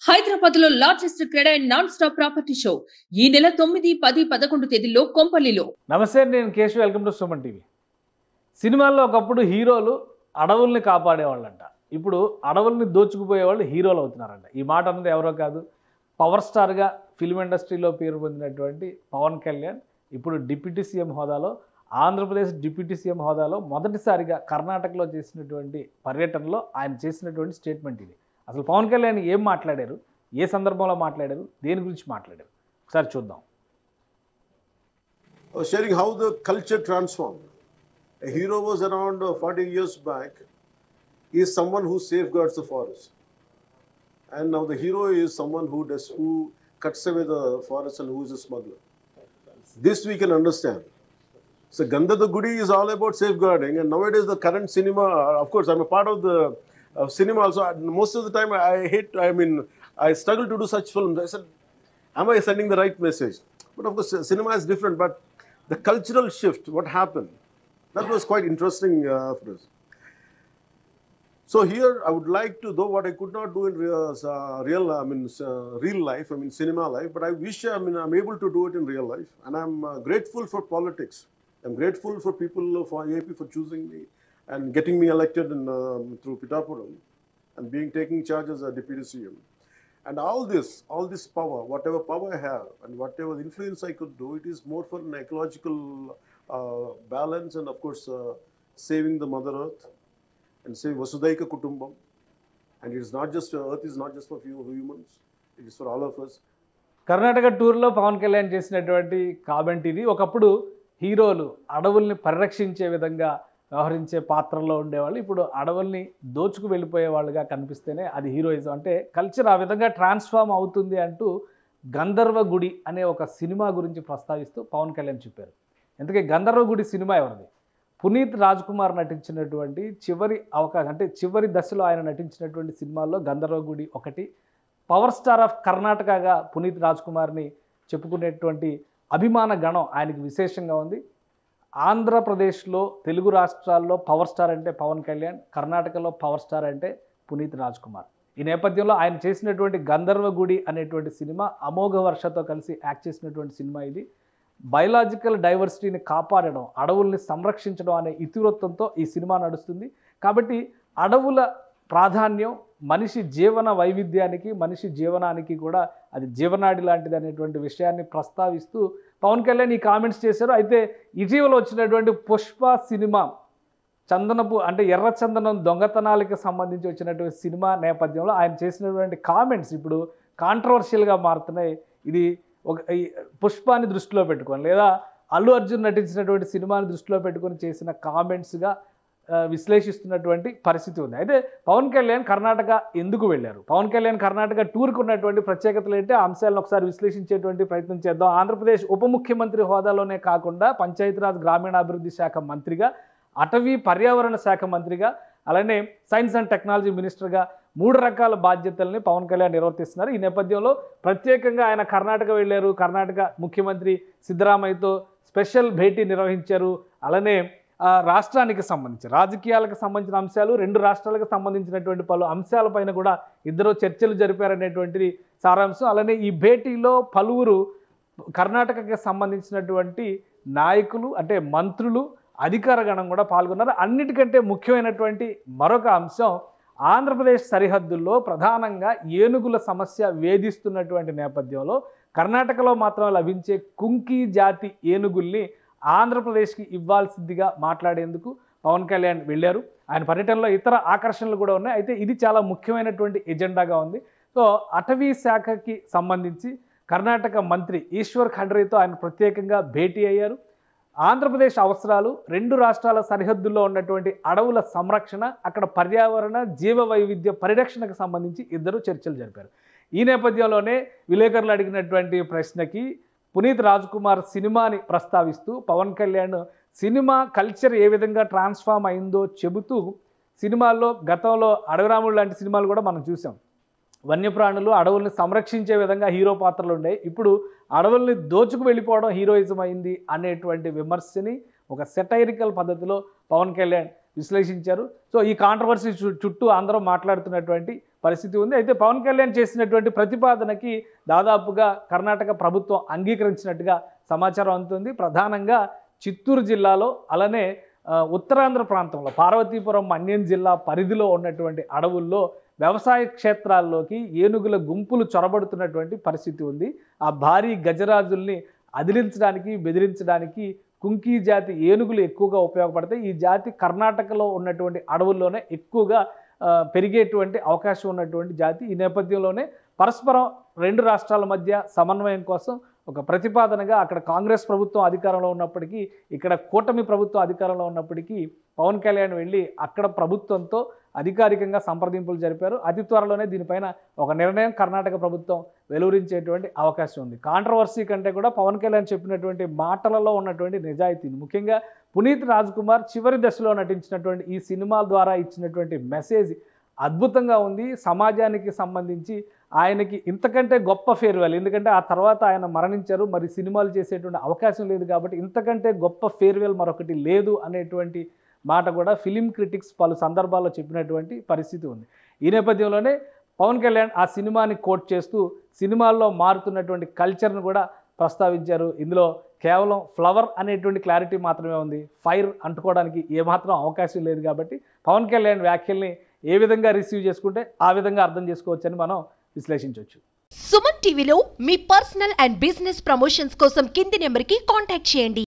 హైదరాబాద్ లో largest CREDAI and non stop property show ఈ నెల తొమ్మిది పది పదకొండు తేదీల్లో కొంపల్లిలో నమస్తే నేను Keshav welcome to Suman TV సినిమాల్లో ఒకప్పుడు హీరోలు అడవుల్ని కాపాడేవాళ్ళంట ఇప్పుడు అడవుల్ని దోచుకుపోయేవాళ్ళు హీరోలు అవుతున్నారంట ఈ మాట అన్నది ఎవరో కాదు పవర్ స్టార్గా ఫిల్మ్ ఇండస్ట్రీలో పేరు పొందినటువంటి పవన్ కళ్యాణ్ ఇప్పుడు డిప్యూటీ సీఎం హోదాలో ఆంధ్రప్రదేశ్ డిప్యూటీ సీఎం హోదాలో మొదటిసారిగా కర్ణాటకలో చేసినటువంటి పర్యటనలో ఆయన చేసినటువంటి స్టేట్మెంట్ ఇది అసలు పవన్ కళ్యాణ్ ఏం మాట్లాడారు ఏ సందర్భంలో మాట్లాడారు దేని గురించి మాట్లాడారు ఒకసారి చూద్దాం I was sharing how the culture transformed. A hero was around uh, 40 years back. He is someone who safeguards the forest. And now the hero is someone who does who cuts away the forest and who is a smuggler. This we can understand. So Gandha the Gudi is all about safeguarding, and nowadays the current cinema. uh, Of course, I'm a part of the uh, cinema also. and Most of the time, I hate. I mean, I struggle to do such films. I said, am I sending the right message? But of course, c- cinema is different. But the cultural shift, what happened, that was quite interesting uh, for us. So here, I would like to, though what I could not do in real, uh, real I mean, uh, real life, I mean, cinema life, but I wish, I mean, I'm able to do it in real life, and I'm uh, grateful for politics. I'm grateful for people for AP for choosing me and getting me elected in, um, through Pitapuram and being taking charge as a deputy CM. And all this, all this power, whatever power I have and whatever influence I could do, it is more for an ecological uh, balance and, of course, uh, saving the Mother Earth and say Vasudaika Kutumbam. And it is not just, uh, Earth is not just for few humans, it is for all of us. Karnataka టూర్లో పవన్ కళ్యాణ్ చేసినటువంటి comment ఇది ఒకప్పుడు హీరోలు అడవుల్ని పరిరక్షించే విధంగా వ్యవహరించే పాత్రలో ఉండేవాళ్ళు ఇప్పుడు అడవుల్ని దోచుకు వెళ్ళిపోయే వాళ్ళుగా కనిపిస్తేనే అది హీరోయిజం అంటే కల్చర్ ఆ విధంగా ట్రాన్స్ఫార్మ్ అవుతుంది అంటూ గంధర్వ గుడి అనే ఒక సినిమా గురించి ప్రస్తావిస్తూ పవన్ కళ్యాణ్ చెప్పారు ఎందుకే గంధర్వ గుడి సినిమా ఎవరిది పునీత్ రాజ్ కుమార్ నటించినటువంటి చివరి అవకాశం అంటే చివరి దశలో ఆయన నటించినటువంటి సినిమాల్లో గంధర్వ గుడి ఒకటి పవర్ స్టార్ ఆఫ్ కర్ణాటకగా పునీత్ రాజ్ కుమార్ని చెప్పుకునేటువంటి అభిమాన గణం ఆయనకి విశేషంగా ఉంది ఆంధ్రప్రదేశ్లో తెలుగు రాష్ట్రాల్లో పవర్ స్టార్ అంటే పవన్ కళ్యాణ్ కర్ణాటకలో పవర్ స్టార్ అంటే పునీత్ రాజ్ కుమార్ ఈ నేపథ్యంలో ఆయన చేసినటువంటి గంధర్వ గుడి అనేటువంటి సినిమా అమోఘ వర్షతో కలిసి యాక్ట్ చేసినటువంటి సినిమా ఇది బయలాజికల్ డైవర్సిటీని కాపాడడం అడవుల్ని సంరక్షించడం అనే ఇతివృత్తంతో ఈ సినిమా నడుస్తుంది కాబట్టి అడవుల ప్రాధాన్యం మనిషి జీవన వైవిధ్యానికి మనిషి జీవనానికి కూడా అది జీవనాడి లాంటిది అనేటువంటి విషయాన్ని ప్రస్తావిస్తూ పవన్ కళ్యాణ్ ఈ కామెంట్స్ చేశారు అయితే ఇటీవల వచ్చినటువంటి పుష్ప సినిమా చందనపు అంటే ఎర్ర చందనం దొంగతనాలకి సంబంధించి వచ్చినటువంటి సినిమా నేపథ్యంలో ఆయన చేసినటువంటి కామెంట్స్ ఇప్పుడు కాంట్రవర్షియల్గా మారుతున్నాయి ఇది ఒక ఈ పుష్పాన్ని దృష్టిలో పెట్టుకొని లేదా అల్లు అర్జున్ నటించినటువంటి సినిమాని దృష్టిలో పెట్టుకొని చేసిన కామెంట్స్గా ఆ, విశ్లేషిస్తున్నటువంటి పరిస్థితి ఉంది అయితే పవన్ కళ్యాణ్ కర్ణాటక ఎందుకు వెళ్ళారు పవన్ కళ్యాణ్ కర్ణాటక టూర్కి ఉన్నటువంటి ప్రత్యేకతలు ఏంటి ఆ అంశాలను ఒకసారి విశ్లేషించేటువంటి ప్రయత్నం చేద్దాం ఆంధ్రప్రదేశ్ ఉప ముఖ్యమంత్రి హోదాలోనే కాకుండా పంచాయతీరాజ్ గ్రామీణాభివృద్ధి శాఖ మంత్రిగా అటవీ పర్యావరణ శాఖ మంత్రిగా అలానే సైన్స్ అండ్ టెక్నాలజీ మినిస్టర్గా మూడు రకాల బాధ్యతల్ని పవన్ కళ్యాణ్ నిర్వర్తిస్తున్నారు ఈ నేపథ్యంలో ప్రత్యేకంగా ఆయన కర్ణాటక వెళ్ళారు కర్ణాటక ముఖ్యమంత్రి సిద్ధరామయ్యతో స్పెషల్ భేటీ నిర్వహించారు అలానే ఆ, రాష్ట్రానికి సంబంధించి రాజకీయాలకు సంబంధించిన అంశాలు రెండు రాష్ట్రాలకు సంబంధించినటువంటి పలు అంశాలపైన కూడా ఇద్దరు చర్చలు జరిపారనేటువంటిది సారాంశం అలానే ఈ భేటీలో పలువురు కర్ణాటకకి సంబంధించినటువంటి నాయకులు అంటే మంత్రులు అధికార గణం కూడా పాల్గొన్నారు అన్నిటికంటే ముఖ్యమైనటువంటి మరొక అంశం ఆంధ్రప్రదేశ్ సరిహద్దుల్లో ప్రధానంగా ఏనుగుల సమస్య వేధిస్తున్నటువంటి నేపథ్యంలో కర్ణాటకలో మాత్రం లభించే కుంకి జాతి ఏనుగుల్ని ఆంధ్రప్రదేశ్కి ఇవ్వాల్సిందిగా మాట్లాడేందుకు పవన్ కళ్యాణ్ వెళ్ళారు ఆయన పర్యటనలో ఇతర ఆకర్షణలు కూడా ఉన్నాయి అయితే ఇది చాలా ముఖ్యమైనటువంటి ఎజెండాగా ఉంది సో అటవీ శాఖకి సంబంధించి కర్ణాటక మంత్రి ఈశ్వర్ ఖండ్రేతో ఆయన ప్రత్యేకంగా భేటీ అయ్యారు ఆంధ్రప్రదేశ్ అవసరాలు రెండు రాష్ట్రాల సరిహద్దుల్లో ఉన్నటువంటి అడవుల సంరక్షణ అక్కడ పర్యావరణ జీవ వైవిధ్య పరిరక్షణకు సంబంధించి ఇద్దరు చర్చలు జరిపారు ఈ నేపథ్యంలోనే విలేకరులు అడిగినటువంటి ప్రశ్నకి పునీత్ రాజ్ కుమార్ సినిమాని ప్రస్తావిస్తూ పవన్ కళ్యాణ్ సినిమా కల్చర్ ఏ విధంగా ట్రాన్స్ఫార్మ్ అయిందో చెబుతూ సినిమాల్లో గతంలో అడవిరాముడు లాంటి సినిమాలు కూడా మనం చూసాం వన్యప్రాణులు అడవుల్ని సంరక్షించే విధంగా హీరో పాత్రలు ఉన్నాయి ఇప్పుడు అడవుల్ని దోచుకు వెళ్ళిపోవడం హీరోయిజం అయింది అనేటువంటి విమర్శని ఒక సెటైరికల్ పద్ధతిలో పవన్ కళ్యాణ్ విశ్లేషించారు సో ఈ కాంట్రవర్సీ చుట్టూ అందరూ మాట్లాడుతున్నటువంటి పరిస్థితి ఉంది అయితే పవన్ కళ్యాణ్ చేసినటువంటి ప్రతిపాదనకి దాదాపుగా కర్ణాటక ప్రభుత్వం అంగీకరించినట్టుగా సమాచారం అందుతుంది ప్రధానంగా చిత్తూరు జిల్లాలో అలానే ఆ, ఉత్తరాంధ్ర ప్రాంతంలో పార్వతీపురం మన్యం జిల్లా పరిధిలో ఉన్నటువంటి అడవుల్లో వ్యవసాయ క్షేత్రాల్లోకి ఏనుగుల గుంపులు చొరబడుతున్నటువంటి పరిస్థితి ఉంది ఆ భారీ గజరాజుల్ని అదిలించడానికి బెదిరించడానికి కుంకీ జాతి ఏనుగులు ఎక్కువగా ఉపయోగపడతాయి ఈ జాతి కర్ణాటకలో ఉన్నటువంటి అడవుల్లోనే ఎక్కువగా ఆ, పెరిగేటువంటి అవకాశం ఉన్నటువంటి జాతి ఈ నేపథ్యంలోనే పరస్పరం రెండు రాష్ట్రాల మధ్య సమన్వయం కోసం ఒక ప్రతిపాదనగా అక్కడ కాంగ్రెస్ ప్రభుత్వం అధికారంలో ఉన్నప్పటికీ ఇక్కడ కూటమి ప్రభుత్వం అధికారంలో ఉన్నప్పటికీ పవన్ కళ్యాణ్ వెళ్ళి అక్కడ ప్రభుత్వంతో అధికారికంగా సంప్రదింపులు జరిపారు అతి త్వరలోనే దీనిపైన ఒక నిర్ణయం కర్ణాటక ప్రభుత్వం వెలువరించేటువంటి అవకాశం ఉంది కాంట్రవర్సీ కంటే కూడా పవన్ కళ్యాణ్ చెప్పినటువంటి మాటలలో ఉన్నటువంటి నిజాయితీని ముఖ్యంగా పునీత్ రాజ్ కుమార్ చివరి దశలో నటించినటువంటి ఈ సినిమాల ద్వారా ఇచ్చినటువంటి మెసేజ్ అద్భుతంగా ఉంది సమాజానికి సంబంధించి ఆయనకి ఇంతకంటే గొప్ప ఫేర్వెల్ ఎందుకంటే ఆ తర్వాత ఆయన మరణించారు మరి సినిమాలు చేసేటువంటి అవకాశం లేదు కాబట్టి ఇంతకంటే గొప్ప ఫేర్వెల్ మరొకటి లేదు అనేటువంటి మాట కూడా ఫిలిం క్రిటిక్స్ పలు సందర్భాల్లో చెప్పినటువంటి పరిస్థితి ఉంది ఈ నేపథ్యంలోనే పవన్ కళ్యాణ్ ఆ సినిమాని కోట్ చేస్తూ సినిమాల్లో మారుతున్నటువంటి కల్చర్ను కూడా ప్రస్తావించారు ఇందులో కేవలం ఫ్లవర్ అనేటువంటి క్లారిటీ మాత్రమే ఉంది ఫైర్ అంటుకోవడానికి ఏమాత్రం అవకాశం లేదు కాబట్టి పవన్ కళ్యాణ్ వ్యాఖ్యల్ని ఏ విధంగా రిసీవ్ చేసుకుంటే ఆ విధంగా అర్థం చేసుకోవచ్చని మనం విశ్లేషించవచ్చు సుమన్ టీవీలో మీ పర్సనల్ అండ్ బిజినెస్ ప్రమోషన్స్ కోసం కింది నెంబర్కి కాంటాక్ట్ చేయండి